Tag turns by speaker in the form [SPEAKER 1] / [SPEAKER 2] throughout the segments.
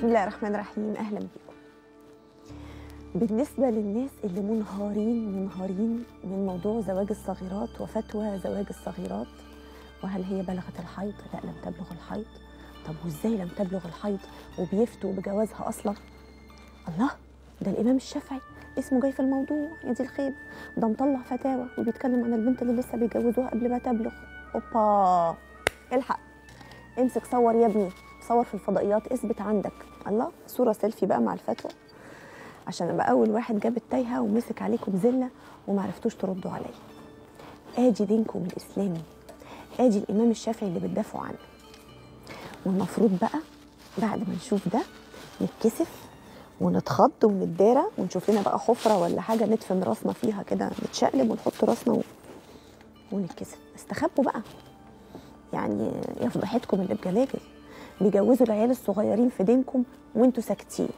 [SPEAKER 1] بسم الله الرحمن الرحيم اهلا بكم بالنسبه للناس اللي منهارين منهارين من موضوع زواج الصغيرات وفتوى زواج الصغيرات وهل هي بلغت الحيض لا لم تبلغ الحيض طب وازاي لم تبلغ الحيض وبيفتوا بجوازها اصلا الله ده الامام الشافعي اسمه جاي في الموضوع يا دي الخيب ده مطلع فتاوى وبيتكلم عن البنت اللي لسه بيجوزوها قبل ما تبلغ اوبا الحق امسك صور يا ابني صور في الفضائيات اثبت عندك الله صوره سيلفي بقى مع الفتوى عشان ابقى اول واحد جاب التايهه ومسك عليكم زله وما عرفتوش تردوا عليا ادي دينكم الاسلامي ادي الامام الشافعي اللي بتدافعوا عنه والمفروض بقى بعد ما نشوف ده نتكسف ونتخض ونتدارى ونشوف لنا بقى حفره ولا حاجه ندفن راسنا فيها كده نتشقلب ونحط راسنا و... ونتكسف استخبوا بقى يعني يا فضحتكم اللي بجلاجل بيجوزوا العيال الصغيرين في دينكم وانتوا ساكتين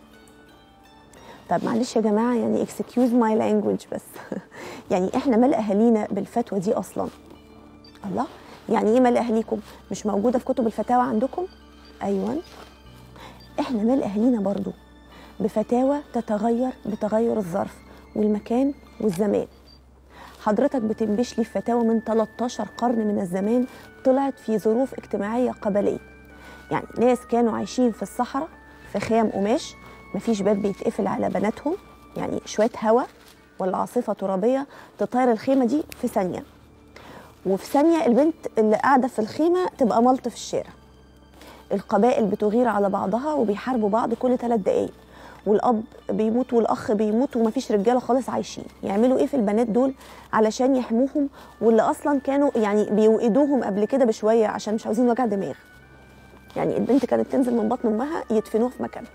[SPEAKER 1] طب معلش يا جماعه يعني اكسكيوز ماي لانجوج بس يعني احنا مال اهالينا بالفتوى دي اصلا الله يعني ايه مال اهاليكم مش موجوده في كتب الفتاوى عندكم ايوه احنا مال اهالينا برضو بفتاوى تتغير بتغير الظرف والمكان والزمان حضرتك بتنبش لي في فتاوى من 13 قرن من الزمان طلعت في ظروف اجتماعيه قبليه يعني ناس كانوا عايشين في الصحراء في خيام قماش مفيش باب بيتقفل على بناتهم يعني شويه هواء ولا عاصفه ترابيه تطير الخيمه دي في ثانيه وفي ثانيه البنت اللي قاعده في الخيمه تبقى ملط في الشارع القبائل بتغير على بعضها وبيحاربوا بعض كل ثلاث دقايق والاب بيموت والاخ بيموت ومفيش رجاله خالص عايشين يعملوا ايه في البنات دول علشان يحموهم واللي اصلا كانوا يعني بيوئدوهم قبل كده بشويه عشان مش عاوزين وجع دماغ يعني البنت كانت تنزل من بطن امها يدفنوها في مكانها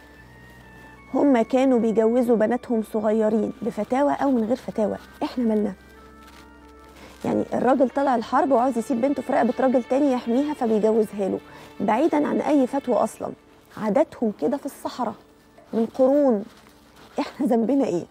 [SPEAKER 1] هم كانوا بيجوزوا بناتهم صغيرين بفتاوى او من غير فتاوى احنا مالنا يعني الراجل طلع الحرب وعاوز يسيب بنته في رقبه راجل تاني يحميها فبيجوزها له بعيدا عن اي فتوى اصلا عاداتهم كده في الصحراء من قرون احنا ذنبنا ايه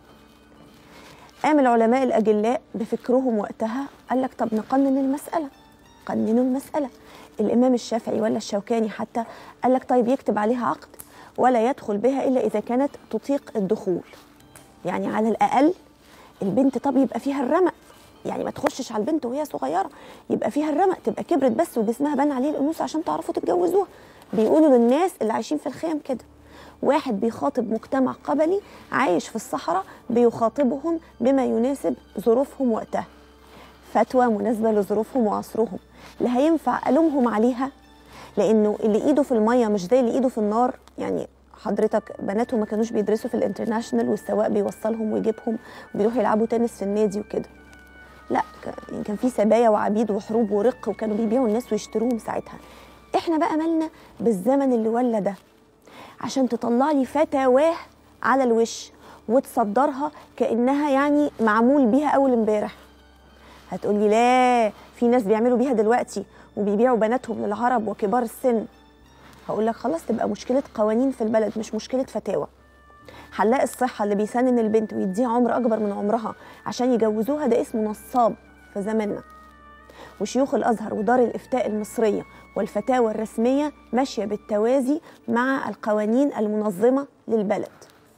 [SPEAKER 1] قام العلماء الاجلاء بفكرهم وقتها قال لك طب نقنن المساله قننوا المساله الامام الشافعي ولا الشوكاني حتى قال لك طيب يكتب عليها عقد ولا يدخل بها الا اذا كانت تطيق الدخول يعني على الاقل البنت طب يبقى فيها الرمق يعني ما تخشش على البنت وهي صغيره يبقى فيها الرمق تبقى كبرت بس وجسمها بان عليه الانوثه عشان تعرفوا تتجوزوها بيقولوا للناس اللي عايشين في الخيام كده واحد بيخاطب مجتمع قبلي عايش في الصحراء بيخاطبهم بما يناسب ظروفهم وقتها فتوى مناسبة لظروفهم وعصرهم لا هينفع ألومهم عليها لأنه اللي إيده في المية مش زي اللي إيده في النار يعني حضرتك بناتهم ما كانوش بيدرسوا في الانترناشونال والسواق بيوصلهم ويجيبهم وبيروحوا يلعبوا تنس في النادي وكده لا يعني كان في سبايا وعبيد وحروب ورق وكانوا بيبيعوا الناس ويشتروهم ساعتها احنا بقى مالنا بالزمن اللي ولا ده عشان تطلع لي فتاواه على الوش وتصدرها كانها يعني معمول بيها اول امبارح هتقولي لا في ناس بيعملوا بيها دلوقتي وبيبيعوا بناتهم للعرب وكبار السن هقول لك خلاص تبقى مشكله قوانين في البلد مش مشكله فتاوى حلاق الصحه اللي بيسنن البنت ويديها عمر اكبر من عمرها عشان يجوزوها ده اسمه نصاب في زماننا وشيوخ الازهر ودار الافتاء المصريه والفتاوى الرسميه ماشيه بالتوازي مع القوانين المنظمه للبلد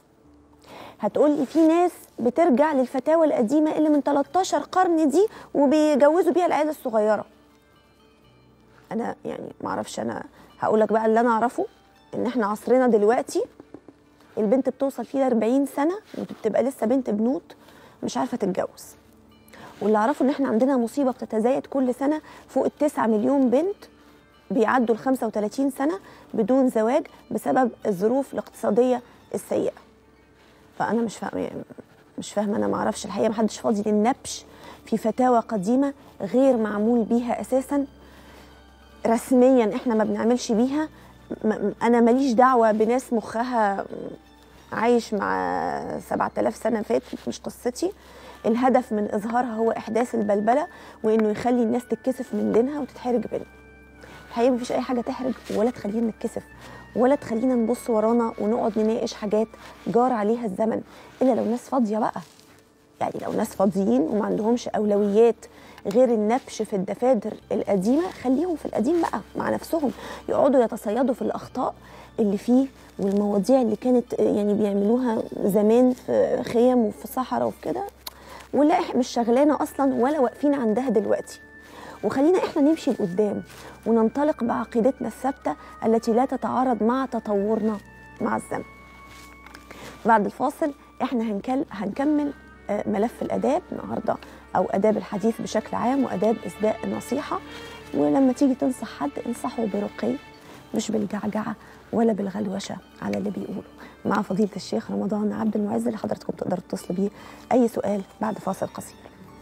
[SPEAKER 1] هتقولي في ناس بترجع للفتاوى القديمه اللي من 13 قرن دي وبيجوزوا بيها العيال الصغيره انا يعني ما اعرفش انا هقول لك بقى اللي انا اعرفه ان احنا عصرنا دلوقتي البنت بتوصل فيه 40 سنه وبتبقى لسه بنت بنوت مش عارفه تتجوز واللي اعرفه ان احنا عندنا مصيبه بتتزايد كل سنه فوق ال 9 مليون بنت بيعدوا ال 35 سنه بدون زواج بسبب الظروف الاقتصاديه السيئه فانا مش فاهمه مش فاهمه انا ما اعرفش الحقيقه ما حدش فاضي للنبش في فتاوى قديمه غير معمول بيها اساسا رسميا احنا ما بنعملش بيها انا ماليش دعوه بناس مخها عايش مع 7000 سنه فاتت مش قصتي الهدف من اظهارها هو احداث البلبله وانه يخلي الناس تتكسف من دينها وتتحرج بينا الحقيقه مفيش اي حاجه تحرج ولا تخلينا نتكسف ولا تخلينا نبص ورانا ونقعد نناقش حاجات جار عليها الزمن الا لو ناس فاضيه بقى يعني لو ناس فاضيين وما عندهمش اولويات غير النبش في الدفاتر القديمه خليهم في القديم بقى مع نفسهم يقعدوا يتصيدوا في الاخطاء اللي فيه والمواضيع اللي كانت يعني بيعملوها زمان في خيم وفي صحراء وفي كده ولا إح- مش شغلانه اصلا ولا واقفين عندها دلوقتي وخلينا احنا نمشي لقدام وننطلق بعقيدتنا الثابته التي لا تتعارض مع تطورنا مع الزمن بعد الفاصل احنا هنكل هنكمل آه، ملف الاداب النهارده او اداب الحديث بشكل عام واداب اسداء النصيحه ولما تيجي تنصح حد انصحه برقي مش بالجعجعه ولا بالغلوشه على اللي بيقوله مع فضيله الشيخ رمضان عبد المعز اللي حضراتكم تقدروا تتصلوا بيه اي سؤال بعد فاصل قصير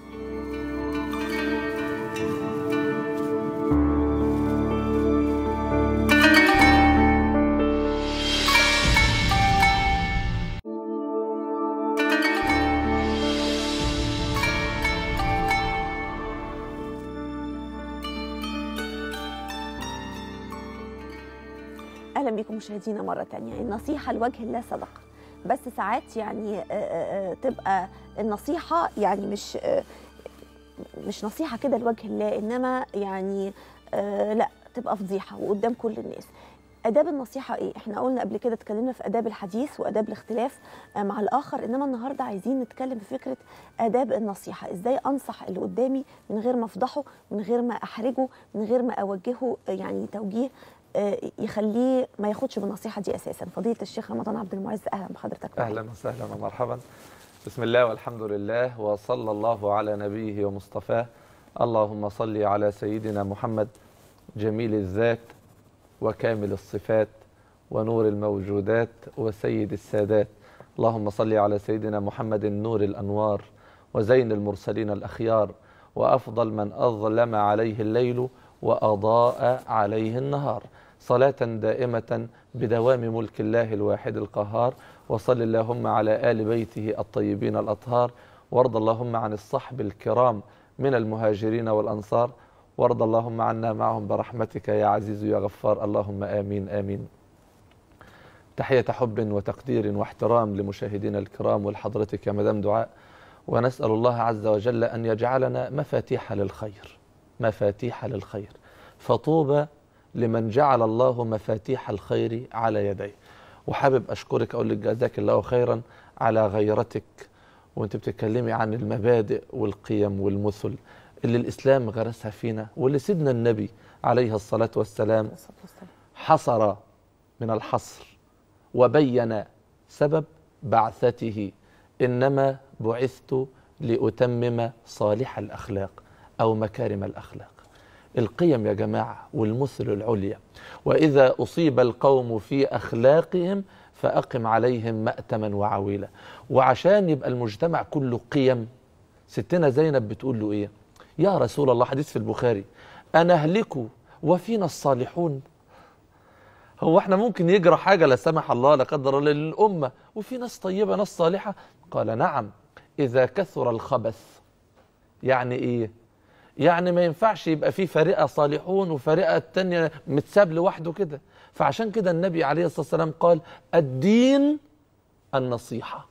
[SPEAKER 1] اهلا بكم مشاهدينا مره تانية النصيحه لوجه الله صدقه بس ساعات يعني آه، آه، آه، تبقى النصيحه يعني مش آه، مش نصيحه كده لوجه الله انما يعني آه، لا تبقى فضيحه وقدام كل الناس اداب النصيحه ايه احنا قلنا قبل كده اتكلمنا في اداب الحديث واداب الاختلاف آه، مع الاخر انما النهارده عايزين نتكلم في فكره اداب النصيحه ازاي انصح اللي قدامي من غير ما افضحه من غير ما احرجه من غير ما اوجهه آه، يعني توجيه آه، يخليه ما ياخدش بالنصيحه دي اساسا فضيله الشيخ رمضان عبد المعز اهلا بحضرتك معانا.
[SPEAKER 2] اهلا وسهلا ومرحبا بسم الله والحمد لله وصلى الله على نبيه ومصطفاه اللهم صل على سيدنا محمد جميل الذات وكامل الصفات ونور الموجودات وسيد السادات اللهم صل على سيدنا محمد نور الانوار وزين المرسلين الاخيار وافضل من اظلم عليه الليل واضاء عليه النهار صلاه دائمه بدوام ملك الله الواحد القهار وصل اللهم على ال بيته الطيبين الاطهار وارض اللهم عن الصحب الكرام من المهاجرين والانصار وارض اللهم عنا معهم برحمتك يا عزيز يا غفار اللهم امين امين تحيه حب وتقدير واحترام لمشاهدينا الكرام ولحضرتك يا مدام دعاء ونسال الله عز وجل ان يجعلنا مفاتيح للخير مفاتيح للخير فطوبى لمن جعل الله مفاتيح الخير على يديه وحابب اشكرك اقول لك جزاك الله خيرا على غيرتك وانت بتتكلمي عن المبادئ والقيم والمثل اللي الاسلام غرسها فينا واللي سيدنا النبي عليه الصلاه والسلام
[SPEAKER 1] الصلاة والسلام.
[SPEAKER 2] حصر من الحصر وبين سبب بعثته انما بعثت لاتمم صالح الاخلاق او مكارم الاخلاق القيم يا جماعه والمثل العليا واذا اصيب القوم في اخلاقهم فاقم عليهم ماتما وعويلا وعشان يبقى المجتمع كله قيم ستنا زينب بتقول له ايه يا رسول الله حديث في البخاري انا اهلك وفينا الصالحون هو احنا ممكن يجرى حاجه لا سمح الله لا قدر الله للامه وفي ناس طيبه ناس صالحه قال نعم اذا كثر الخبث يعني ايه يعني ما ينفعش يبقى في فرقه صالحون وفرقه التانية متساب لوحده كده فعشان كده النبي عليه الصلاه والسلام قال الدين النصيحه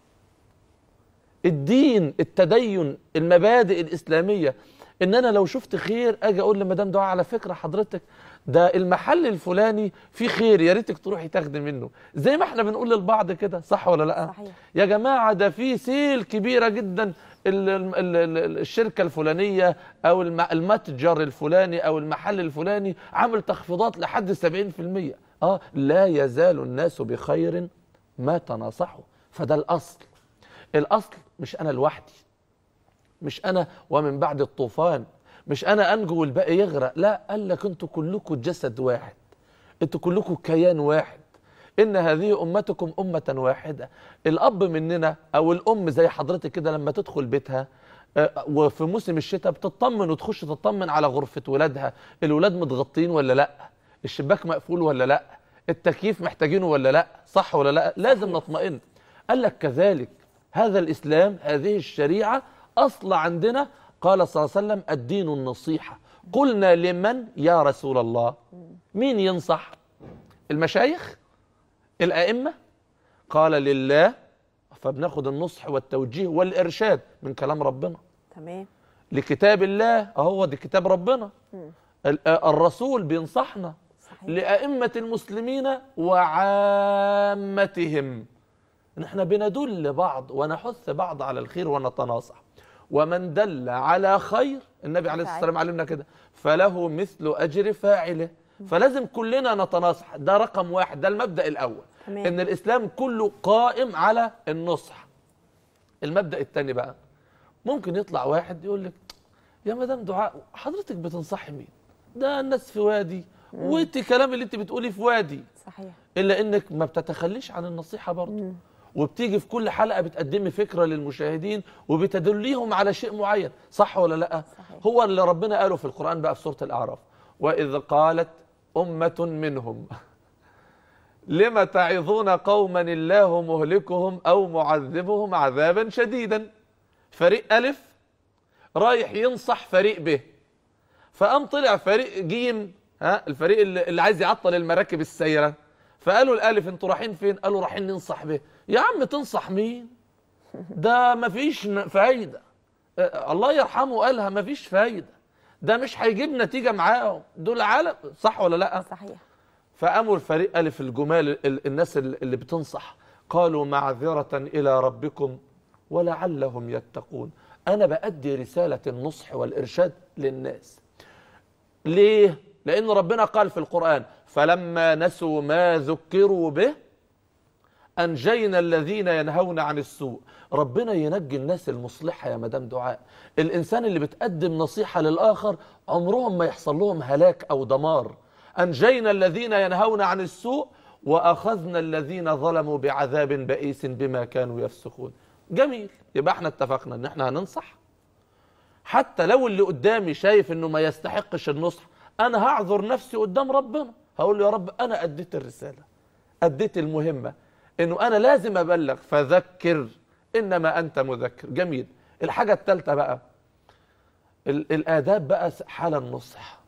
[SPEAKER 2] الدين التدين المبادئ الاسلاميه ان انا لو شفت خير اجي اقول لمدام دعاء على فكره حضرتك ده المحل الفلاني فيه خير يا ريتك تروحي تاخدي منه زي ما احنا بنقول للبعض كده صح ولا لا
[SPEAKER 1] صحيح.
[SPEAKER 2] يا جماعه ده في سيل كبيره جدا ال- ال- ال- ال- الشركه الفلانيه او الم- المتجر الفلاني او المحل الفلاني عامل تخفيضات لحد 70% اه لا يزال الناس بخير ما تناصحوا فده الاصل الاصل مش انا لوحدي مش انا ومن بعد الطوفان مش انا انجو والباقي يغرق لا قال لك انتوا كلكم جسد واحد انتوا كلكم كيان واحد ان هذه امتكم امه واحده الاب مننا او الام زي حضرتك كده لما تدخل بيتها آه، وفي موسم الشتاء بتطمن وتخش تطمن على غرفه ولادها الولاد متغطين ولا لا الشباك مقفول ولا لا التكييف محتاجينه ولا لا صح ولا لا لازم نطمئن قال لك كذلك هذا الاسلام هذه الشريعه اصل عندنا قال صلى الله عليه وسلم الدين النصيحه قلنا لمن يا رسول الله مين ينصح المشايخ الائمه قال لله فبناخد النصح والتوجيه والارشاد من كلام ربنا
[SPEAKER 1] تمام
[SPEAKER 2] لكتاب الله اهو دي كتاب ربنا ال- آه، الرسول بينصحنا
[SPEAKER 1] صحيح
[SPEAKER 2] لأئمة المسلمين وعامتهم نحن بندل بعض ونحث بعض على الخير ونتناصح ومن دل على خير النبي عليه الصلاة والسلام علمنا كده فله مثل أجر فاعله فلازم كلنا نتناصح ده رقم واحد ده المبدأ الأول
[SPEAKER 1] تمام.
[SPEAKER 2] إن الإسلام كله قائم على النصح المبدأ الثاني بقى ممكن يطلع واحد يقول لك يا مدام دعاء حضرتك بتنصحي مين ده الناس في وادي وانت كلام اللي انت بتقولي في وادي
[SPEAKER 1] صحيح
[SPEAKER 2] الا انك ما بتتخليش عن النصيحه برضه وبتيجي في كل حلقه بتقدمي فكره للمشاهدين وبتدليهم على شيء معين صح ولا لا
[SPEAKER 1] صحيح.
[SPEAKER 2] هو اللي ربنا قاله في القران بقى في سوره الاعراف واذ قالت امه منهم لم تعظون قوما الله مهلكهم او معذبهم عذابا شديدا فريق الف رايح ينصح فريق ب فقام طلع فريق جيم ها الفريق اللي اللي عايز يعطل المراكب السايره فقالوا الالف انتوا رايحين فين قالوا رايحين ننصح به يا عم تنصح مين ده مفيش ن- فايده آه، الله يرحمه قالها مفيش فايده ده مش هيجيب نتيجه معاهم دول عالم صح ولا لا
[SPEAKER 1] صحيح
[SPEAKER 2] فقاموا الفريق ألف الجمال ال- الناس ال- اللي بتنصح قالوا معذرة إلى ربكم ولعلهم يتقون أنا بأدي رسالة النصح والإرشاد للناس ليه؟ لأن ربنا قال في القرآن فلما نسوا ما ذكروا به أنجينا الذين ينهون عن السوء ربنا ينجي الناس المصلحة يا مدام دعاء الإنسان اللي بتقدم نصيحة للآخر عمرهم ما يحصل لهم هلاك أو دمار أنجينا الذين ينهون عن السوء وأخذنا الذين ظلموا بعذاب بئيس بما كانوا يفسقون جميل يبقى احنا اتفقنا ان احنا هننصح حتى لو اللي قدامي شايف انه ما يستحقش النصح انا هعذر نفسي قدام ربنا هقول له يا رب انا اديت الرساله اديت المهمه انه انا لازم ابلغ فذكر انما انت مذكر جميل الحاجه الثالثه بقى ال- الاداب بقى حال النصح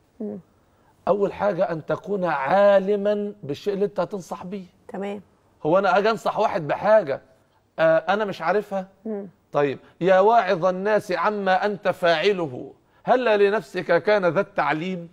[SPEAKER 2] اول حاجه ان تكون عالما بالشيء اللي انت هتنصح بيه
[SPEAKER 1] تمام
[SPEAKER 2] هو انا اجي انصح واحد بحاجه آه انا مش عارفها طيب يا واعظ الناس عما انت فاعله هل لنفسك كان ذا التعليم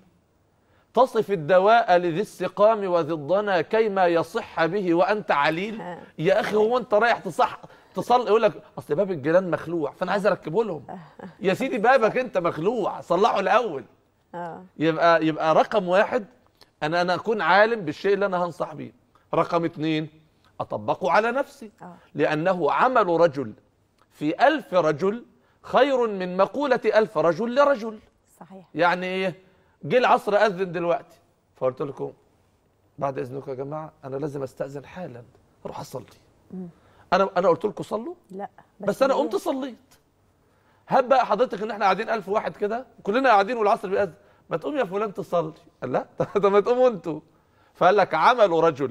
[SPEAKER 2] تصف الدواء لذي السقام وذي الضنا كيما يصح به وانت عليل
[SPEAKER 1] ها.
[SPEAKER 2] يا اخي هو انت رايح تصح تصلي يقول لك اصل باب الجيران مخلوع فانا عايز اركبه لهم يا سيدي بابك انت مخلوع صلحه الاول
[SPEAKER 1] اه
[SPEAKER 2] يبقى يبقى رقم واحد انا انا اكون عالم بالشيء اللي انا هنصح بيه رقم اتنين اطبقه على نفسي
[SPEAKER 1] آه.
[SPEAKER 2] لانه عمل رجل في ألف رجل خير من مقولة ألف رجل لرجل
[SPEAKER 1] صحيح
[SPEAKER 2] يعني ايه جه العصر اذن دلوقتي فقلت لكم بعد اذنكم يا جماعه انا لازم استاذن حالا اروح اصلي انا انا قلت لكم صلوا
[SPEAKER 1] لا
[SPEAKER 2] بس انا
[SPEAKER 1] ليه؟
[SPEAKER 2] قمت صليت هب بقى حضرتك ان احنا قاعدين ألف واحد كده كلنا قاعدين والعصر بيأذن ما تقوم يا فلان تصلي قال لا طب ما تقوموا انتوا فقال لك عمل رجل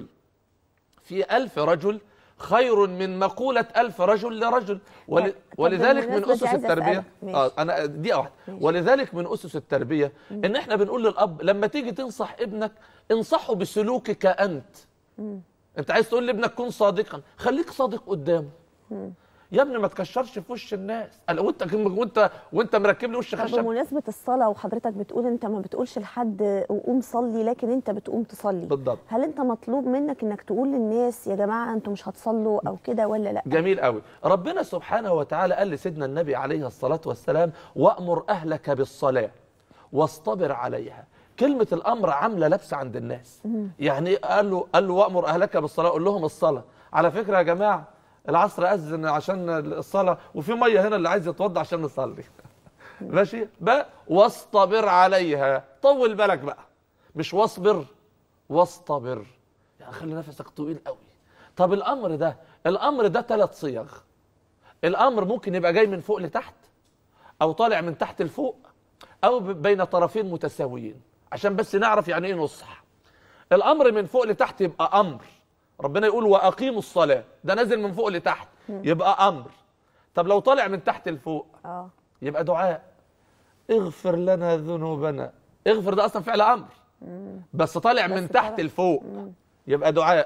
[SPEAKER 2] في ألف رجل خير من مقولة ألف رجل لرجل ول...
[SPEAKER 1] طب
[SPEAKER 2] ولذلك من
[SPEAKER 1] بالمناسبة
[SPEAKER 2] أسس
[SPEAKER 1] دي عايزة
[SPEAKER 2] التربية
[SPEAKER 1] أسألك. ماشي.
[SPEAKER 2] آه أنا دقيقة واحدة
[SPEAKER 1] ماشي.
[SPEAKER 2] ولذلك من أسس التربية إن إحنا بنقول للأب لما تيجي تنصح ابنك انصحه بسلوكك أنت أنت عايز تقول لابنك كن صادقا خليك صادق قدامه يا ابني ما تكشرش في وش الناس قال وانت وانت وانت مركب لي وش
[SPEAKER 1] طب
[SPEAKER 2] خشب
[SPEAKER 1] بمناسبة الصلاة وحضرتك بتقول انت ما بتقولش لحد قوم صلي لكن انت بتقوم تصلي
[SPEAKER 2] بالضبط
[SPEAKER 1] هل انت مطلوب منك انك تقول للناس يا جماعة انتوا مش هتصلوا او كده ولا لا
[SPEAKER 2] جميل قوي ربنا سبحانه وتعالى قال لسيدنا النبي عليه الصلاة والسلام وأمر أهلك بالصلاة واصطبر عليها كلمة الأمر عاملة لبس عند الناس يعني إيه؟ قال له قال له وأمر أهلك بالصلاة قول لهم الصلاة على فكرة يا جماعة العصر أذن عشان الصلاة وفي مية هنا اللي عايز يتوضى عشان نصلي ماشي بقى واصطبر عليها طول بالك بقى مش واصبر واصطبر يعني خلي نفسك طويل قوي طب الامر ده الامر ده ثلاث صيغ الامر ممكن يبقى جاي من فوق لتحت او طالع من تحت لفوق او ب- بين طرفين متساويين عشان بس نعرف يعني ايه نصح الامر من فوق لتحت يبقى امر ربنا يقول واقيموا الصلاه ده نازل من فوق لتحت يبقى امر طب لو طالع من تحت لفوق
[SPEAKER 1] اه
[SPEAKER 2] يبقى دعاء اغفر لنا ذنوبنا اغفر ده اصلا فعل امر بس طالع من
[SPEAKER 1] بس
[SPEAKER 2] تحت
[SPEAKER 1] طالع-
[SPEAKER 2] لفوق يبقى دعاء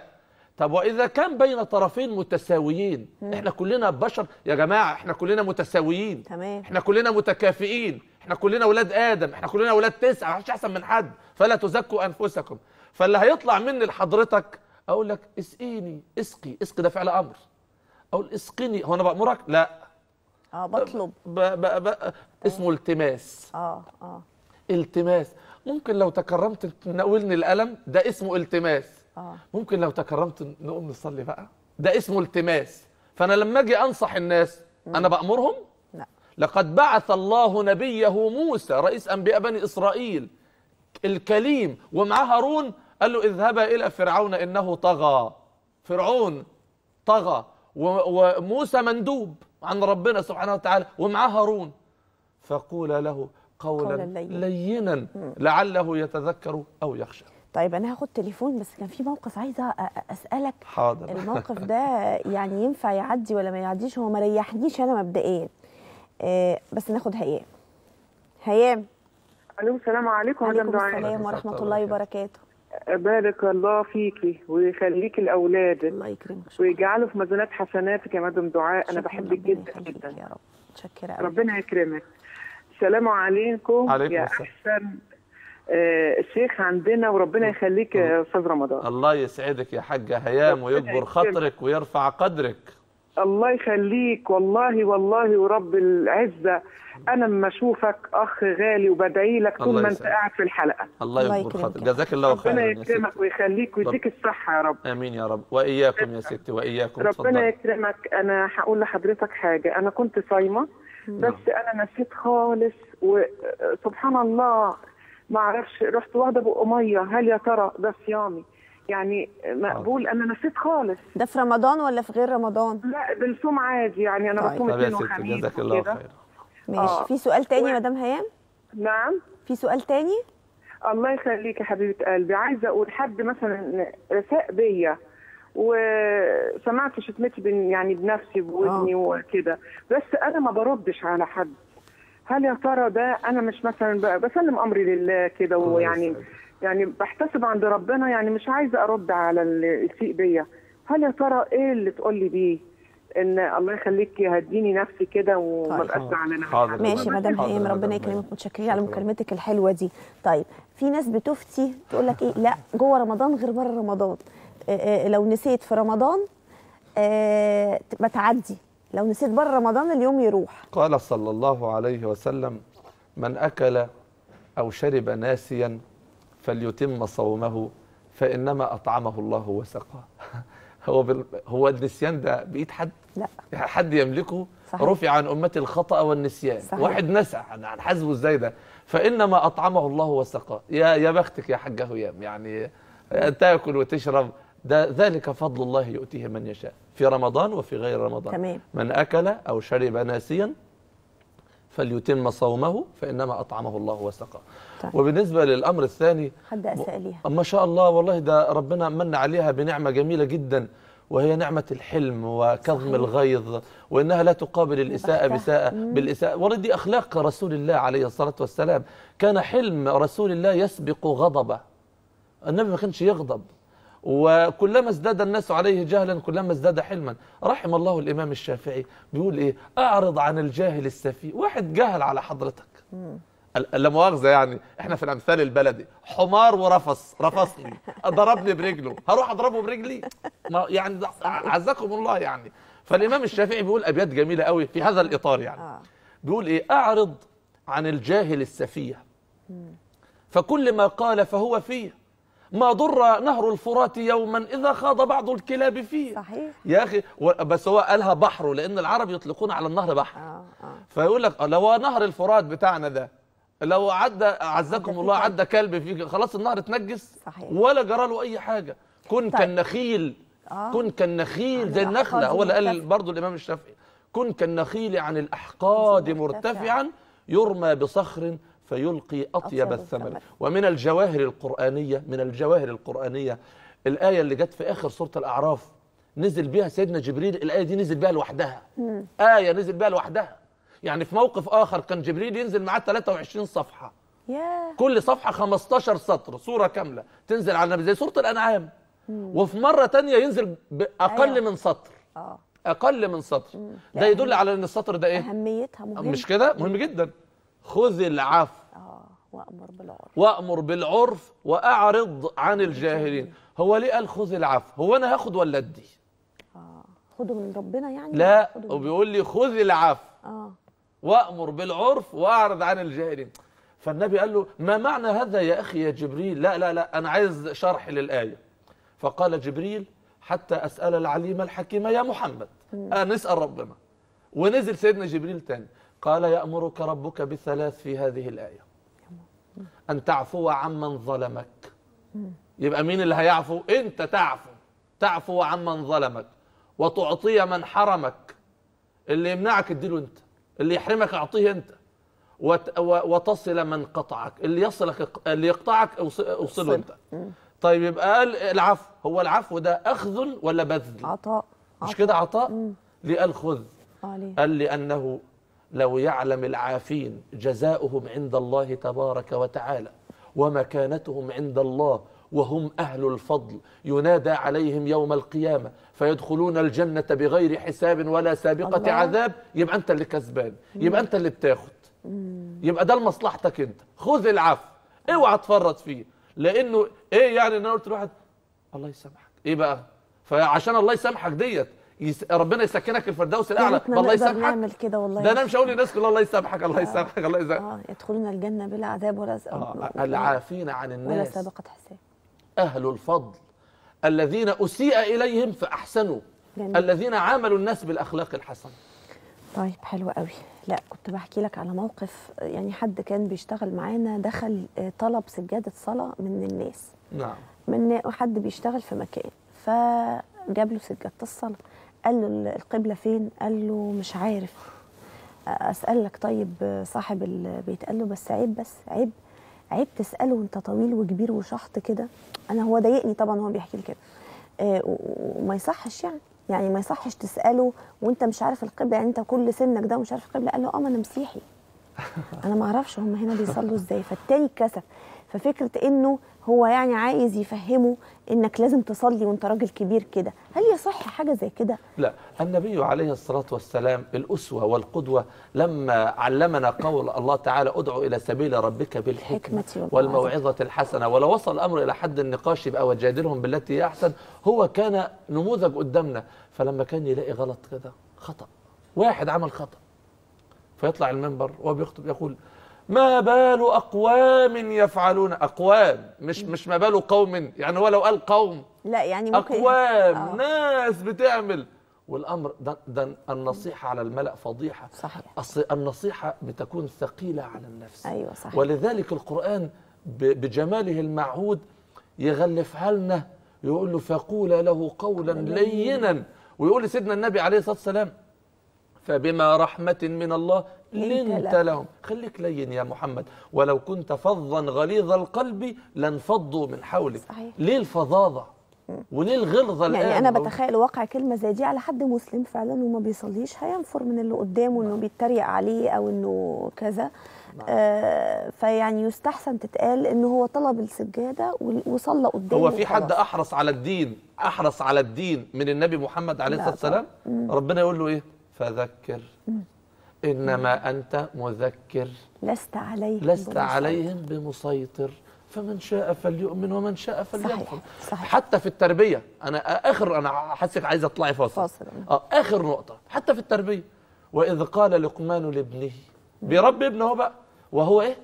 [SPEAKER 2] طب واذا كان بين طرفين متساويين احنا كلنا بشر يا جماعه احنا كلنا متساويين
[SPEAKER 1] تمام
[SPEAKER 2] احنا كلنا متكافئين احنا كلنا ولاد ادم احنا كلنا ولاد تسعه محدش احسن من حد فلا تزكوا انفسكم فاللي هيطلع مني لحضرتك اقول لك اسقيني اسقي اسقي ده فعل امر اقول اسقني هو انا بامرك لا
[SPEAKER 1] اه بطلب
[SPEAKER 2] ب... ب... ب... اسمه التماس
[SPEAKER 1] اه اه
[SPEAKER 2] التماس ممكن لو تكرمت تناولني القلم ده اسمه التماس
[SPEAKER 1] اه
[SPEAKER 2] ممكن لو تكرمت نقوم نصلي بقى ده اسمه التماس فانا لما اجي انصح الناس انا بامرهم
[SPEAKER 1] لا
[SPEAKER 2] لقد بعث الله نبيه موسى رئيس انبياء بني اسرائيل الكليم ومعاه هارون قال له اذهبا الى فرعون انه طغى فرعون طغى و- وموسى مندوب عن ربنا سبحانه وتعالى ومعاه هارون فقول له قولا
[SPEAKER 1] قولاً لينا.
[SPEAKER 2] لينا لعله يتذكر او يخشى
[SPEAKER 1] طيب انا هاخد تليفون بس كان في موقف عايزه أ- أ- اسالك
[SPEAKER 2] حاضر
[SPEAKER 1] الموقف ده يعني ينفع يعدي ولا ما يعديش هو ما ريحنيش انا مبدئيا آه بس ناخد هيام هيام
[SPEAKER 3] الو السلام عليكم مدام
[SPEAKER 1] عليكم
[SPEAKER 3] دعاء
[SPEAKER 1] السلام ورحمه الله وبركاته
[SPEAKER 3] بارك الله فيكي ويخليكي لاولادك
[SPEAKER 1] الله يكرمك شكرا
[SPEAKER 3] ويجعله في ميزانات حسناتك يا مدام دعاء انا
[SPEAKER 1] شكراً،
[SPEAKER 3] بحبك
[SPEAKER 1] ربنا
[SPEAKER 3] جدا
[SPEAKER 1] يخليك
[SPEAKER 3] جدا
[SPEAKER 1] يا رب متشكره قوي
[SPEAKER 3] ربنا يكرمك السلام عليكم
[SPEAKER 2] عليكم
[SPEAKER 3] يا
[SPEAKER 2] السلام.
[SPEAKER 3] احسن آه، الشيخ عندنا وربنا يخليك يا استاذ رمضان
[SPEAKER 2] الله يسعدك يا حاجة هيام
[SPEAKER 3] ربنا
[SPEAKER 2] ويكبر
[SPEAKER 3] يكرمك.
[SPEAKER 2] خاطرك ويرفع قدرك
[SPEAKER 3] الله يخليك والله والله ورب العزه انا لما اشوفك اخ غالي وبدعي لك طول
[SPEAKER 2] الله
[SPEAKER 3] ما انت
[SPEAKER 2] يسعدك.
[SPEAKER 3] قاعد في الحلقه
[SPEAKER 2] الله
[SPEAKER 1] الله
[SPEAKER 2] يكبر
[SPEAKER 1] يكرمك
[SPEAKER 2] خاطرك
[SPEAKER 1] يا
[SPEAKER 2] جزاك الله خيرا
[SPEAKER 3] ربنا
[SPEAKER 2] يا ستي
[SPEAKER 3] يكرمك ويخليك ويديك الصحه يا رب
[SPEAKER 2] امين يا رب واياكم يا ستي واياكم
[SPEAKER 3] ربنا
[SPEAKER 2] اتفضلي
[SPEAKER 3] يكرمك انا هقول لحضرتك حاجه انا كنت صايمه بس انا نسيت خالص وسبحان الله ما اعرفش رحت واخده بق ميه هل يا ترى ده صيامي يعني مقبول انا نسيت خالص
[SPEAKER 1] ده في رمضان ولا في غير رمضان
[SPEAKER 3] لا بنصوم عادي يعني انا
[SPEAKER 1] طيب.
[SPEAKER 3] بصوم
[SPEAKER 2] طب يا
[SPEAKER 3] اثنين
[SPEAKER 2] ستي
[SPEAKER 3] وخميس
[SPEAKER 2] جزاك الله
[SPEAKER 3] وكده.
[SPEAKER 2] خيرا
[SPEAKER 1] ماشي
[SPEAKER 3] آه.
[SPEAKER 1] في سؤال تاني يا
[SPEAKER 3] و-
[SPEAKER 1] مدام هيام
[SPEAKER 3] نعم
[SPEAKER 1] في سؤال تاني
[SPEAKER 3] الله يخليك يا حبيبه قلبي عايزه اقول حد مثلا رساء بيا وسمعت شتمتي بن يعني بنفسي بودني وكده بس انا ما بردش على حد هل يا ترى ده انا مش مثلا ب- بسلم امري لله كده
[SPEAKER 2] الله
[SPEAKER 3] ويعني
[SPEAKER 2] يسعدك.
[SPEAKER 3] يعني بحتسب عند ربنا يعني مش عايزه ارد على اللي يسيء بيا هل يا ترى ايه اللي تقول لي بيه ان الله يخليك يهديني نفسي كده وما
[SPEAKER 1] طيب.
[SPEAKER 3] بقاش زعلانه من
[SPEAKER 2] حاضر.
[SPEAKER 3] حد.
[SPEAKER 1] ماشي
[SPEAKER 2] حاضر.
[SPEAKER 1] مدام
[SPEAKER 2] حاضر
[SPEAKER 1] هيام
[SPEAKER 2] مدام
[SPEAKER 1] ربنا
[SPEAKER 2] هيام.
[SPEAKER 1] يكرمك متشكرين على
[SPEAKER 2] شكراً.
[SPEAKER 1] مكالمتك الحلوه دي طيب في ناس بتفتي تقول لك ايه لا جوه رمضان غير بره رمضان آه، آه، لو نسيت في رمضان آه، تبقى تعدي لو نسيت بره رمضان اليوم يروح
[SPEAKER 2] قال صلى الله عليه وسلم من أكل أو شرب ناسيا فليتم صومه فإنما أطعمه الله وسقاه هو بال... هو النسيان ده بإيد حد
[SPEAKER 1] لا
[SPEAKER 2] يعني حد يملكه
[SPEAKER 1] صحيح.
[SPEAKER 2] رفع عن أمتي الخطأ والنسيان
[SPEAKER 1] صحيح.
[SPEAKER 2] واحد نسى عن عن حزبه ازاي ده فإنما أطعمه الله وسقاه يا يا بختك يا حاجة هيام يعني تاكل وتشرب ده ذلك فضل الله يؤتيه من يشاء في رمضان وفي غير رمضان
[SPEAKER 1] تمام.
[SPEAKER 2] من أكل أو شرب ناسيا فليتم صومه فإنما أطعمه الله وسقاه
[SPEAKER 1] طيب.
[SPEAKER 2] وبالنسبة للأمر الثاني
[SPEAKER 1] حد اساء ليها
[SPEAKER 2] ما شاء الله والله ده ربنا من عليها بنعمة جميلة جدا وهي نعمة الحلم وكظم
[SPEAKER 1] صحيح.
[SPEAKER 2] الغيظ وإنها لا تقابل الإساءة
[SPEAKER 1] بختها.
[SPEAKER 2] بساءة بالإساءة ورد دي أخلاق رسول الله عليه الصلاة والسلام كان حلم رسول الله يسبق غضبه النبي ما كانش يغضب وكلما ازداد الناس عليه جهلا كلما ازداد حلما رحم الله الإمام الشافعي بيقول إيه أعرض عن الجاهل السفيه واحد جاهل على حضرتك لا مؤاخذه يعني احنا في الامثال البلدي حمار ورفص رفصني ضربني برجله هروح اضربه برجلي ما يعني ده عزكم الله يعني فالامام الشافعي بيقول ابيات جميله قوي في هذا الاطار يعني
[SPEAKER 1] آه.
[SPEAKER 2] بيقول ايه اعرض عن الجاهل السفيه فكل ما قال فهو فيه ما ضر نهر الفرات يوما اذا خاض بعض الكلاب فيه
[SPEAKER 1] صحيح
[SPEAKER 2] يا اخي و- بس هو قالها بحر لان العرب يطلقون على النهر بحر
[SPEAKER 1] اه اه
[SPEAKER 2] فيقول لك لو هو نهر الفرات بتاعنا ده لو عدى عزكم
[SPEAKER 1] عدى
[SPEAKER 2] الله
[SPEAKER 1] فيه
[SPEAKER 2] عدى كلب فيه خلاص النهر اتنجس
[SPEAKER 1] صحيح.
[SPEAKER 2] ولا جرى له اي حاجه كن
[SPEAKER 1] طيب.
[SPEAKER 2] كالنخيل
[SPEAKER 1] آه.
[SPEAKER 2] كن كالنخيل زي
[SPEAKER 1] عن
[SPEAKER 2] النخله
[SPEAKER 1] الأحقاد
[SPEAKER 2] هو اللي قال
[SPEAKER 1] مرتفع.
[SPEAKER 2] برضه الامام الشافعي كن كالنخيل عن الاحقاد
[SPEAKER 1] مرتفع.
[SPEAKER 2] مرتفعا يرمى بصخر فيلقي اطيب
[SPEAKER 1] أطيب
[SPEAKER 2] الثمر
[SPEAKER 1] الثمر.
[SPEAKER 2] ومن الجواهر القرانيه من الجواهر القرانيه الايه اللي جت في اخر سوره الاعراف نزل بها سيدنا جبريل الايه دي نزل بها لوحدها ايه نزل بها لوحدها يعني في موقف اخر كان جبريل ينزل معاه 23 صفحه
[SPEAKER 1] يا
[SPEAKER 2] كل صفحه 15 سطر سوره كامله تنزل على النبي زي سوره الانعام وفي مره تانية ينزل باقل
[SPEAKER 1] أيوة.
[SPEAKER 2] من سطر
[SPEAKER 1] اه
[SPEAKER 2] اقل من سطر ده
[SPEAKER 1] لا،
[SPEAKER 2] يدل على ان السطر ده ايه
[SPEAKER 1] اهميتها مهمه
[SPEAKER 2] مش كده مهم جدا خذ العفو
[SPEAKER 1] اه وامر بالعرف
[SPEAKER 2] وامر بالعرف واعرض عن الجاهلين هو ليه قال خذ العفو هو انا هاخد ولا ادي
[SPEAKER 1] اه خدوا من ربنا يعني
[SPEAKER 2] لا
[SPEAKER 1] خدوا من-
[SPEAKER 2] وبيقول لي خذ العفو
[SPEAKER 1] اه
[SPEAKER 2] وامر بالعرف واعرض عن الجاهلين فالنبي قال له ما معنى هذا يا اخي يا جبريل لا لا لا انا عايز شرح للايه فقال جبريل حتى اسال العليم الحكيم يا محمد آه نسال ربنا ونزل سيدنا جبريل تاني قال يامرك ربك بثلاث في هذه الايه ان تعفو عمن ظلمك يبقى مين اللي هيعفو انت تعفو تعفو عمن ظلمك وتعطي من حرمك اللي يمنعك اديله انت اللي يحرمك اعطيه انت وت... و... وتصل من قطعك اللي يصلك اللي يقطعك أوص- اوصله انت طيب يبقى قال العفو هو العفو ده اخذ ولا بذل
[SPEAKER 1] عطاء
[SPEAKER 2] مش
[SPEAKER 1] عطاء.
[SPEAKER 2] كده عطاء ليه قال خذ
[SPEAKER 1] اه ليه
[SPEAKER 2] قال لأنه لو يعلم العافين جزاؤهم عند الله تبارك وتعالى ومكانتهم عند الله وهم أهل الفضل ينادى عليهم يوم القيامة فيدخلون الجنة بغير حساب ولا سابقة
[SPEAKER 1] الله.
[SPEAKER 2] عذاب يبقى أنت اللي كسبان يبقى أنت اللي بتاخد يبقى ده لمصلحتك أنت خذ العفو اوعى تفرط فيه لأنه إيه يعني أنا قلت لواحد الله يسامحك إيه بقى فعشان الله يسامحك ديت يس... ربنا يسكنك الفردوس
[SPEAKER 1] يا
[SPEAKER 2] الاعلى
[SPEAKER 1] ريتنا
[SPEAKER 2] الله
[SPEAKER 1] نقدر
[SPEAKER 2] يسامحك
[SPEAKER 1] نعمل كده والله
[SPEAKER 2] ده انا مش هقول للناس كلها الله يسامحك الله يسامحك الله يسامحك
[SPEAKER 1] اه يدخلون الجنه بلا عذاب ولا س...
[SPEAKER 2] آه، العافين عن
[SPEAKER 1] ولا
[SPEAKER 2] الناس
[SPEAKER 1] سابقه حساب
[SPEAKER 2] اهل الفضل الذين اسيء اليهم فاحسنوا
[SPEAKER 1] جميل.
[SPEAKER 2] الذين عاملوا الناس بالاخلاق الحسنه
[SPEAKER 1] طيب حلو قوي لا كنت بحكي لك على موقف يعني حد كان بيشتغل معانا دخل آه، طلب سجاده صلاه من الناس
[SPEAKER 2] نعم
[SPEAKER 1] من حد بيشتغل في مكان فجاب له سجاده الصلاه قال له القبله فين قال له مش عارف اسالك طيب صاحب البيت قال له بس عيب بس عيب عيب تساله وانت طويل وكبير وشحط كده انا هو ضايقني طبعا هو بيحكي لي كده آه، و- و- وما يصحش يعني يعني ما يصحش تساله وانت مش عارف القبله يعني انت كل سنك ده ومش عارف القبله قال له اه ما انا مسيحي انا ما اعرفش هم هنا بيصلوا ازاي فالتاني اتكسف ففكره انه هو يعني عايز يفهمه انك لازم تصلي وانت راجل كبير كده هل يصح حاجه زي كده
[SPEAKER 2] لا النبي عليه الصلاة والسلام الأسوة والقدوة لما علمنا قول الله تعالى ادعو إلى سبيل ربك بالحكمة
[SPEAKER 1] الحكمة
[SPEAKER 2] والموعظة الحسنة ولو وصل الأمر إلى حد النقاش يبقى وجادلهم بالتي هي أحسن هو كان نموذج قدامنا فلما كان يلاقي غلط كده خطأ واحد عمل خطأ فيطلع المنبر وهو بيخطب يقول ما بال أقوام يفعلون أقوام مش مش ما بال قوم يعني هو لو قال قوم
[SPEAKER 1] لا يعني ممكن
[SPEAKER 2] اقوام
[SPEAKER 1] آه.
[SPEAKER 2] ناس بتعمل والامر ده, ده النصيحه على الملا فضيحه
[SPEAKER 1] صحيح.
[SPEAKER 2] اصل النصيحه بتكون ثقيله على النفس
[SPEAKER 1] ايوه صحيح
[SPEAKER 2] ولذلك القران ب- بجماله المعهود يغلفها لنا يقول له فقولا له قولا لينا ويقول لسيدنا النبي عليه الصلاه والسلام فبما رحمة من الله
[SPEAKER 1] لنت
[SPEAKER 2] لنت
[SPEAKER 1] لهم.
[SPEAKER 2] لهم خليك لين يا محمد ولو كنت فظا غليظ القلب لانفضوا من حولك
[SPEAKER 1] صحيح.
[SPEAKER 2] ليه الفظاظة وليه الغلظة الآن
[SPEAKER 1] يعني انا بتخيل واقع كلمه زي دي على حد مسلم فعلا وما بيصليش هينفر من اللي قدامه انه بيتريق عليه او انه كذا آه فيعني يستحسن تتقال انه هو طلب السجاده و- وصلى قدامه
[SPEAKER 2] هو في حد
[SPEAKER 1] وخلاص.
[SPEAKER 2] احرص على الدين احرص على الدين من النبي محمد عليه
[SPEAKER 1] لا
[SPEAKER 2] الصلاه والسلام ربنا يقول له ايه فذكر انما انت مذكر
[SPEAKER 1] لست عليهم
[SPEAKER 2] لست
[SPEAKER 1] بمسيطر.
[SPEAKER 2] عليهم بمسيطر فمن شاء فليؤمن ومن شاء فليكفر
[SPEAKER 1] صحيح، صحيح.
[SPEAKER 2] حتى في التربيه انا اخر انا حاسك عايزه اطلعي فاصل
[SPEAKER 1] فاصل.
[SPEAKER 2] اه اخر نقطه حتى في التربيه واذ قال لقمان لابنه بيربي ابنه هو بقى وهو ايه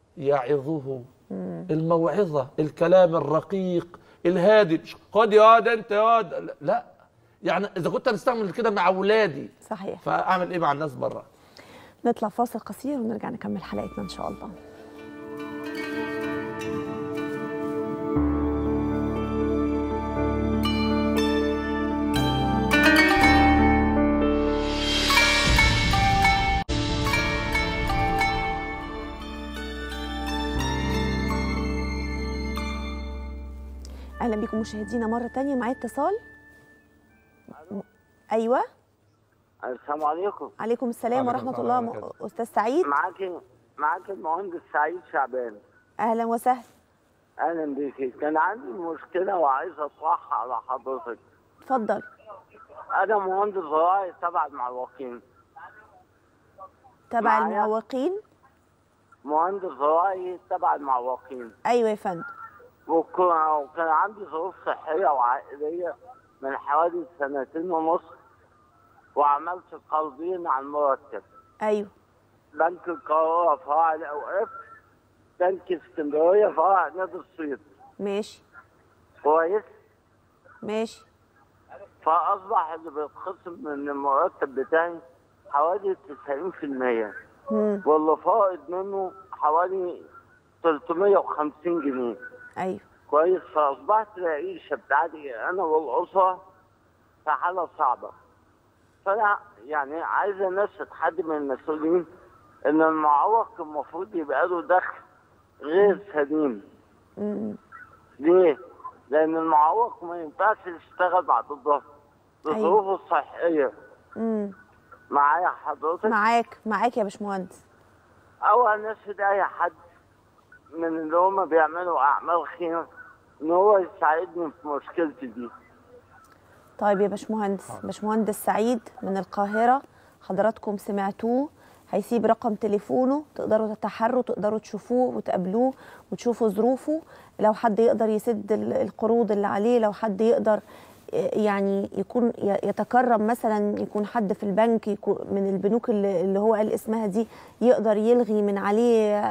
[SPEAKER 2] يعظه الموعظه الكلام الرقيق الهادي مش خد يا واد انت يا واد لا يعني اذا كنت هنستعمل كده مع اولادي
[SPEAKER 1] صحيح
[SPEAKER 2] فاعمل ايه مع الناس بره
[SPEAKER 1] نطلع فاصل قصير ونرجع نكمل حلقتنا ان شاء الله اهلا بكم مشاهدينا مره تانية معايا اتصال ايوه
[SPEAKER 4] السلام عليكم
[SPEAKER 1] عليكم السلام
[SPEAKER 2] وعليكم
[SPEAKER 1] ورحمه
[SPEAKER 2] السلام
[SPEAKER 1] الله
[SPEAKER 2] وبركاته.
[SPEAKER 1] م- استاذ سعيد
[SPEAKER 4] معاك معاك المهندس سعيد شعبان
[SPEAKER 1] اهلا وسهلا
[SPEAKER 4] اهلا بيكي كان عندي مشكله وعايز اطرحها على حضرتك
[SPEAKER 1] اتفضل
[SPEAKER 4] انا مهندس زراعي تبع المعوقين
[SPEAKER 1] تبع
[SPEAKER 4] معايا.
[SPEAKER 1] المعوقين
[SPEAKER 4] مهندس زراعي تبع المعوقين
[SPEAKER 1] ايوه يا فندم
[SPEAKER 4] وك- وكان عندي ظروف صحيه وعائليه من حوالي سنتين ونص وعملت قلبين على المرتب
[SPEAKER 1] ايوه
[SPEAKER 4] بنك القاهره فرع الاوقاف بنك اسكندريه فرع نادي الصيد
[SPEAKER 1] ماشي
[SPEAKER 4] كويس
[SPEAKER 1] ماشي
[SPEAKER 4] فاصبح اللي بيتخصم من المرتب بتاعي حوالي 90%
[SPEAKER 1] مم.
[SPEAKER 4] واللي فائض منه حوالي 350 جنيه
[SPEAKER 1] ايوه
[SPEAKER 4] كويس فاصبحت العيشه بتاعتي انا والاسره في حاله صعبه فانا يعني عايز اناشد حد من المسؤولين ان المعوق المفروض يبقى له دخل غير سليم
[SPEAKER 1] مم.
[SPEAKER 4] ليه؟ لان المعوق ما ينفعش يشتغل بعد الظهر لظروفه الصحيه
[SPEAKER 1] مم.
[SPEAKER 4] معايا حضرتك
[SPEAKER 1] معاك معاك يا باشمهندس
[SPEAKER 4] او اناشد اي حد من اللي هم بيعملوا اعمال خير ان هو يساعدني في مشكلتي دي
[SPEAKER 1] طيب يا باشمهندس باشمهندس سعيد من القاهرة حضراتكم سمعتوه هيسيب رقم تليفونه تقدروا تتحروا تقدروا تشوفوه وتقابلوه وتشوفوا ظروفه لو حد يقدر يسد ال- القروض اللي عليه لو حد يقدر يعني يكون ي- يتكرم مثلا يكون حد في البنك يكون من البنوك اللي اللي هو قال اسمها دي يقدر يلغي من عليه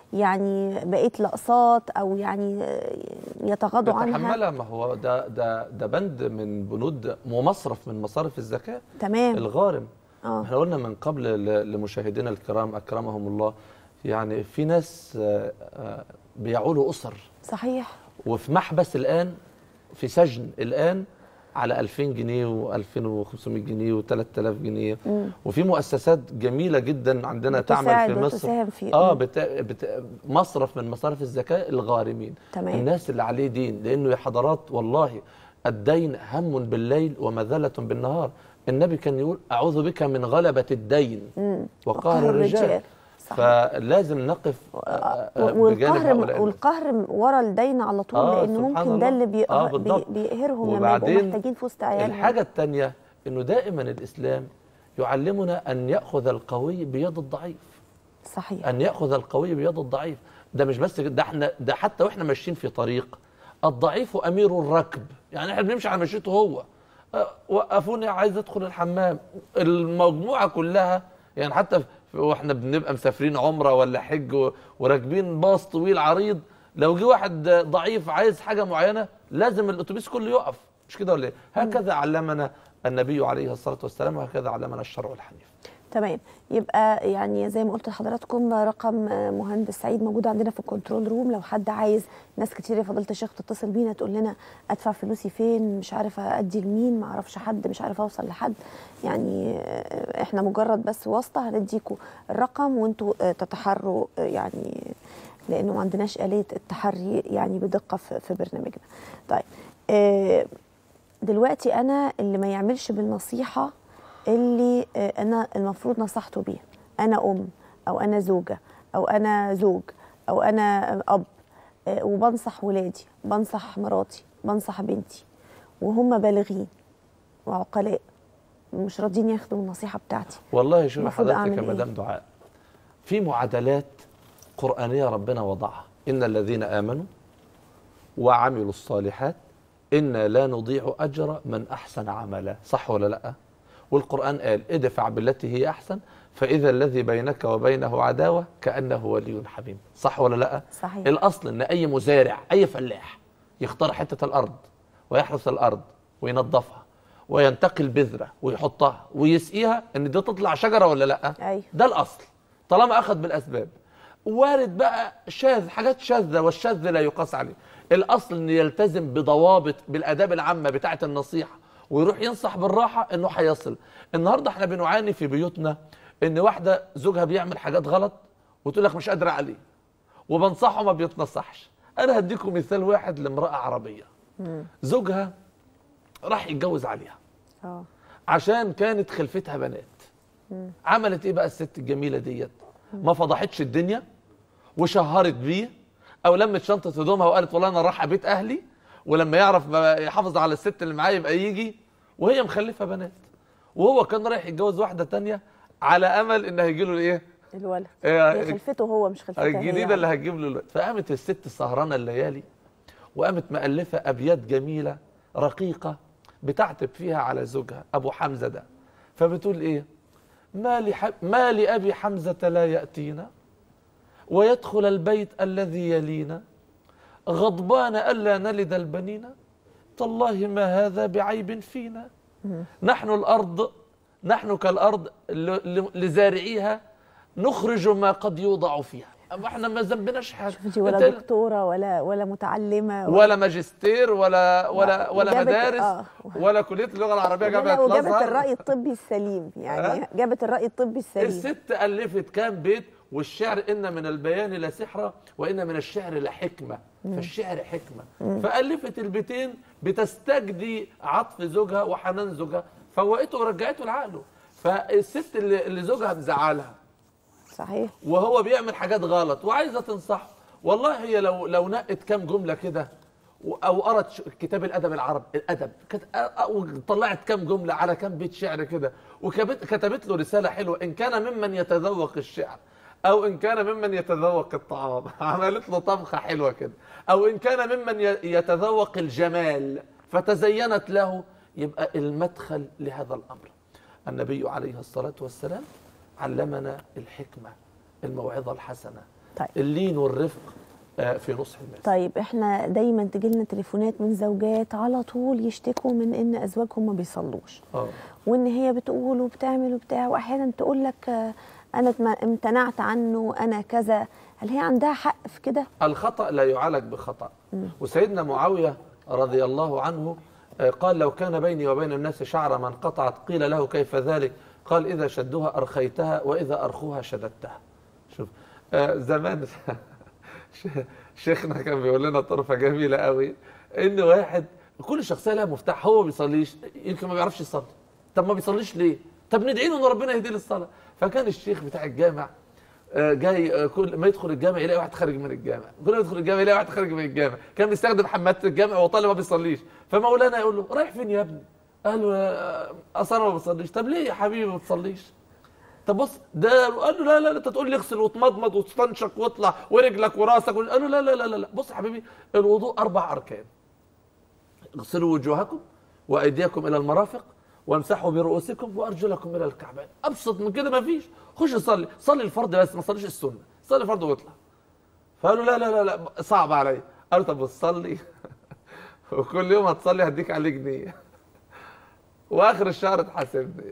[SPEAKER 1] يعني بقيه الاقساط او يعني يتغاضوا عنها
[SPEAKER 2] بتحملها ما هو ده ده ده بند من بنود ومصرف من مصارف الزكاه
[SPEAKER 1] تمام
[SPEAKER 2] الغارم
[SPEAKER 1] اه
[SPEAKER 2] احنا قلنا من قبل ل- لمشاهدينا الكرام اكرمهم الله يعني في ناس آه، آه، بيعولوا اسر
[SPEAKER 1] صحيح
[SPEAKER 2] وفي محبس الان في سجن الان على 2000 جنيه و2500 جنيه و3000 جنيه
[SPEAKER 1] مم.
[SPEAKER 2] وفي مؤسسات جميله جدا عندنا تعمل
[SPEAKER 1] بتساعد
[SPEAKER 2] في مصر
[SPEAKER 1] وتساهم في
[SPEAKER 2] اه
[SPEAKER 1] مم.
[SPEAKER 2] بت... بت... مصرف من مصارف الزكاه الغارمين
[SPEAKER 1] تمام.
[SPEAKER 2] الناس اللي عليه دين لانه يا حضرات والله الدين هم بالليل ومذله بالنهار النبي كان يقول اعوذ بك من غلبه الدين
[SPEAKER 1] مم.
[SPEAKER 2] وقهر الرجال
[SPEAKER 1] صحيح.
[SPEAKER 2] فلازم نقف آه، آه، بجانب
[SPEAKER 1] والقهر
[SPEAKER 2] هؤلاء
[SPEAKER 1] والقهر ورا الدين على طول
[SPEAKER 2] آه،
[SPEAKER 1] لان
[SPEAKER 2] سبحان
[SPEAKER 1] ممكن
[SPEAKER 2] الله.
[SPEAKER 1] ده اللي بي...
[SPEAKER 2] آه،
[SPEAKER 1] بي...
[SPEAKER 2] بالضبط.
[SPEAKER 1] بيقهرهم لما يبقوا
[SPEAKER 2] وبعدين
[SPEAKER 1] محتاجين في وسط عيالهم
[SPEAKER 2] الحاجة الثانية انه دائما الاسلام يعلمنا ان ياخذ القوي بيد الضعيف
[SPEAKER 1] صحيح
[SPEAKER 2] ان ياخذ القوي بيد الضعيف ده مش بس كده، ده احنا ده حتى واحنا ماشيين في طريق الضعيف امير الركب يعني احنا بنمشي على مشيته هو أه، وقفوني عايز ادخل الحمام المجموعه كلها يعني حتى في- واحنا بنبقى مسافرين عمره ولا حج و- وراكبين باص طويل عريض لو جه واحد ضعيف عايز حاجه معينه لازم الاتوبيس كله يقف مش كده ولا ايه هكذا علمنا النبي عليه الصلاه والسلام وهكذا علمنا الشرع الحنيف
[SPEAKER 1] تمام يبقى يعني زي ما قلت لحضراتكم رقم مهندس سعيد موجود عندنا في الكنترول روم لو حد عايز ناس كتير يا فضيله الشيخ تتصل بينا تقول لنا ادفع فلوسي فين مش عارفه ادي لمين ما اعرفش حد مش عارفه اوصل لحد يعني احنا مجرد بس واسطه هنديكوا الرقم وانتوا تتحروا يعني لانه ما عندناش اليه التحري يعني بدقه في في برنامجنا طيب آه، دلوقتي انا اللي ما يعملش بالنصيحه اللي آه، انا المفروض نصحته بيها انا ام او انا زوجه او انا زوج او انا اب آه، وبنصح ولادي بنصح مراتي بنصح بنتي وهم بالغين وعقلاء مش راضيين ياخدوا النصيحه بتاعتي
[SPEAKER 2] والله شوف
[SPEAKER 1] المفروض
[SPEAKER 2] حضرتك
[SPEAKER 1] أعمل
[SPEAKER 2] يا
[SPEAKER 1] إيه؟
[SPEAKER 2] مدام دعاء في معادلات قرآنية ربنا وضعها إن الذين آمنوا وعملوا الصالحات إنا لا نضيع أجر من أحسن عملا صح ولا لأ والقرآن قال ادفع بالتي هي أحسن فإذا الذي بينك وبينه عداوة كأنه ولي حميم صح ولا لأ
[SPEAKER 1] صحيح
[SPEAKER 2] الأصل إن أي مزارع أي فلاح يختار حتة الأرض ويحرث الأرض وينظفها وينتقي البذرة ويحطها ويسقيها إن دي تطلع شجرة ولا لأ
[SPEAKER 1] ايوه
[SPEAKER 2] ده الاصل طالما اخذ بالاسباب وارد بقى شاذ حاجات شاذه والشاذ لا يقاس عليه الاصل ان يلتزم بضوابط بالاداب العامه بتاعه النصيحه ويروح ينصح بالراحه انه هيصل النهارده احنا بنعاني في بيوتنا ان واحده زوجها بيعمل حاجات غلط وتقول لك مش قادره عليه وبنصحه ما بيتنصحش انا هديكم مثال واحد لامراه عربيه زوجها راح يتجوز عليها
[SPEAKER 1] اه
[SPEAKER 2] عشان كانت خلفتها بنات عملت ايه بقى الست الجميله ديت ما فضحتش الدنيا وشهرت بيه او لمت شنطه هدومها وقالت والله انا رايحه بيت اهلي ولما يعرف بقى يحافظ على الست اللي معاه يبقى يجي وهي مخلفه بنات وهو كان رايح يتجوز واحده تانية على امل ان هيجي له الايه
[SPEAKER 1] الولد
[SPEAKER 2] إيه،
[SPEAKER 1] هي خلفته هو مش خلفتها هي
[SPEAKER 2] الجديده
[SPEAKER 1] يعني.
[SPEAKER 2] اللي هتجيب له الولد فقامت الست سهرانه الليالي وقامت مؤلفه ابيات جميله رقيقه بتعتب فيها على زوجها ابو حمزه ده فبتقول ايه ما لح... ما لابي حمزه لا ياتينا ويدخل البيت الذي يلينا غضبان الا نلد البنين تالله ما هذا بعيب فينا نحن الارض نحن كالارض ل- ل- لزارعيها نخرج ما قد يوضع فيها أما احنا ما ذنبناش حاجه
[SPEAKER 1] شوفي ولا
[SPEAKER 2] أنت-
[SPEAKER 1] دكتوره ولا ولا متعلمه
[SPEAKER 2] ولا ماجستير ولا ولا ولا
[SPEAKER 1] وجابت-
[SPEAKER 2] مدارس
[SPEAKER 1] آه.
[SPEAKER 2] ولا كليه اللغه العربيه
[SPEAKER 1] لا،
[SPEAKER 2] جامعه
[SPEAKER 1] وجابت
[SPEAKER 2] الازهر
[SPEAKER 1] الراي الطبي السليم يعني
[SPEAKER 2] ها؟
[SPEAKER 1] جابت الراي الطبي السليم
[SPEAKER 2] الست الفت كام بيت والشعر ان من البيان لسحره وان من الشعر لحكمه فالشعر حكمه فالفت البيتين بتستجدي عطف زوجها وحنان زوجها فوقته ورجعته لعقله فالست اللي, اللي زوجها مزعلها
[SPEAKER 1] صحيح
[SPEAKER 2] وهو بيعمل حاجات غلط وعايزه تنصحه والله هي لو لو نقت كام جمله كده و- او قرت ش- كتاب الادب العربي الادب كت- او طلعت كام جمله على كام بيت شعر كده وكتبت كتبت له رساله حلوه ان كان ممن يتذوق الشعر او ان كان ممن يتذوق الطعام عملت له طبخه حلوه كده او ان كان ممن ي- يتذوق الجمال فتزينت له يبقى المدخل لهذا الامر النبي عليه الصلاه والسلام علمنا الحكمه الموعظه الحسنه
[SPEAKER 1] طيب.
[SPEAKER 2] اللين والرفق آه، في نصح الناس
[SPEAKER 1] طيب احنا دايما تجيلنا تليفونات من زوجات على طول يشتكوا من ان ازواجهم ما بيصلوش
[SPEAKER 2] اه
[SPEAKER 1] وان هي بتقول وبتعمل وبتاع واحيانا تقول لك آه، انا اتم- امتنعت عنه انا كذا هل هي عندها حق في كده
[SPEAKER 2] الخطأ لا يعالج بخطأ وسيدنا معاوية رضي الله عنه آه، قال لو كان بيني وبين الناس شعر من قطعت قيل له كيف ذلك قال إذا شدوها أرخيتها وإذا أرخوها شددتها شوف آه، زمان ش- شيخنا كان بيقول لنا طرفة جميلة قوي إن واحد كل شخصية لها مفتاح هو ما بيصليش يمكن ما بيعرفش يصلي طب ما بيصليش ليه طب ندعي له ان ربنا يهديه للصلاه فكان الشيخ بتاع الجامع آه، جاي آه، كل ما يدخل الجامع يلاقي واحد خارج من الجامع كل ما يدخل الجامع يلاقي واحد خارج من الجامع كان بيستخدم حمامات الجامع وهو طالب ما بيصليش فمولانا يقول له رايح فين يا ابني قال له آه، اصل انا ما بصليش طب ليه يا حبيبي ما بتصليش طب بص ده قال له لا لا لا انت تقول لي اغسل وتمضمض وتستنشق واطلع ورجلك وراسك قال له لا لا لا لا لا بص يا حبيبي الوضوء اربع اركان اغسلوا وجوهكم وايديكم الى المرافق وامسحوا برؤوسكم وارجلكم الى الكعبين ابسط من كده ما فيش خش صلي صلي الفرض بس ما تصليش السنه صلي الفرض واطلع فقالوا لا لا لا لا صعب عليا قالوا طب صلي وكل يوم هتصلي هديك عليه جنيه واخر الشهر تحاسبني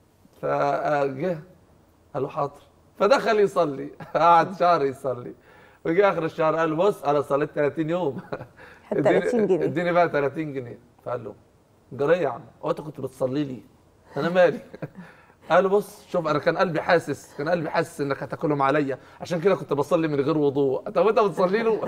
[SPEAKER 2] فجه قال له حاضر فدخل يصلي قعد شهر يصلي وجه اخر الشهر قال له بص انا صليت 30 يوم
[SPEAKER 1] هات
[SPEAKER 2] اديني-
[SPEAKER 1] 30 جنيه.
[SPEAKER 2] اديني بقى 30 جنيه فقال له جري يا عم هو انت كنت بتصلي لي انا مالي قال له بص شوف انا كان قلبي حاسس كان قلبي حاسس انك هتاكلهم عليا عشان كده كنت بصلي من غير وضوء طب انت بتصلي له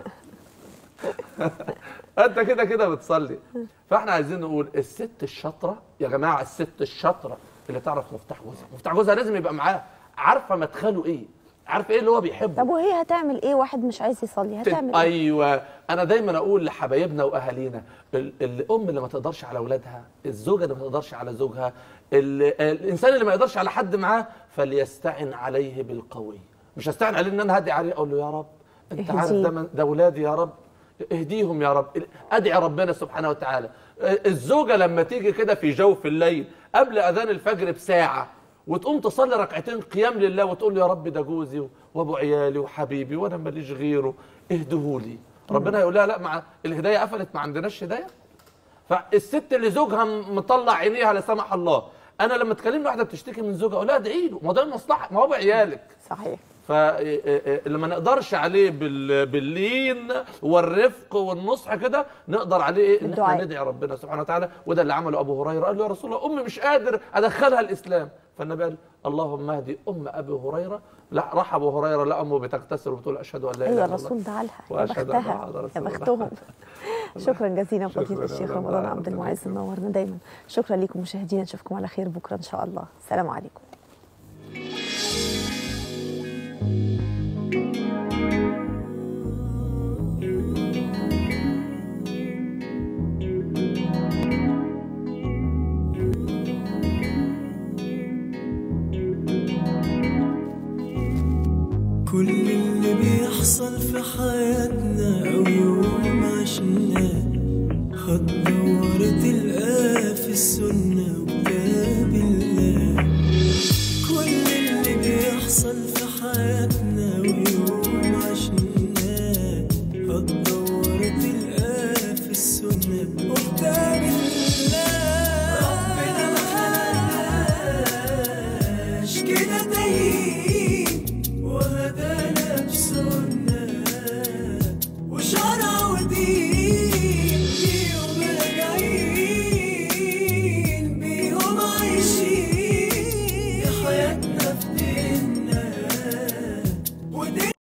[SPEAKER 2] انت كده كده بتصلي فاحنا عايزين نقول الست الشاطره يا جماعه الست الشاطره اللي تعرف مفتاح جوزها مفتاح جوزها لازم يبقى معاه عارفه مدخله ايه عارفه ايه اللي هو بيحبه
[SPEAKER 1] طب وهي هتعمل ايه واحد مش عايز يصلي هتعمل ايه
[SPEAKER 2] ايوه انا دايما اقول لحبايبنا واهالينا ال- الام اللي ما تقدرش على اولادها الزوجه اللي ما تقدرش على زوجها ال- الانسان اللي ما يقدرش على حد معاه فليستعن عليه بالقوي مش هستعن عليه ان انا هدي عليه اقول له يا رب انت عارف
[SPEAKER 1] اهديه.
[SPEAKER 2] ده من- ده اولادي يا رب اهديهم يا رب ادعي ربنا سبحانه وتعالى الزوجه لما تيجي كده في جوف الليل قبل اذان الفجر بساعه وتقوم تصلي ركعتين قيام لله وتقول له يا رب ده جوزي وابو عيالي وحبيبي وانا ماليش غيره اهدهولي ربنا يقول لها لا مع الهدايه قفلت ما عندناش هدايه فالست اللي زوجها م- مطلع عينيها لا سمح الله انا لما تكلمني واحده بتشتكي من زوجها اقول لها ادعي له ما ده مصلحه ما هو بعيالك
[SPEAKER 1] صحيح
[SPEAKER 2] فلما نقدرش عليه بال- باللين والرفق والنصح كده نقدر عليه ايه ان احنا
[SPEAKER 1] بالدعاء.
[SPEAKER 2] ندعي ربنا سبحانه وتعالى وده اللي عمله ابو هريره قال له يا رسول الله امي مش قادر ادخلها الاسلام فالنبي قال اللهم اهدي ام ابي هريره لا راح ابو هريره لا امه بتغتسل وبتقول اشهد ان لا اله
[SPEAKER 1] ايوه
[SPEAKER 2] الا الله
[SPEAKER 1] الرسول دعا لها يا
[SPEAKER 2] وأشهد أن
[SPEAKER 1] بختها
[SPEAKER 2] محمد رسول
[SPEAKER 1] يا
[SPEAKER 2] الله.
[SPEAKER 1] بختهم شكرا جزيلا
[SPEAKER 2] شكراً
[SPEAKER 1] فضيله
[SPEAKER 2] يا
[SPEAKER 1] الشيخ
[SPEAKER 2] رب
[SPEAKER 1] رمضان عبد
[SPEAKER 2] العالمين.
[SPEAKER 1] المعز منورنا دايما شكرا لكم مشاهدينا نشوفكم على خير بكره ان شاء الله السلام عليكم
[SPEAKER 5] كل اللي بيحصل في حياتنا أو يوم عشناه هتدور تلقاه في السنة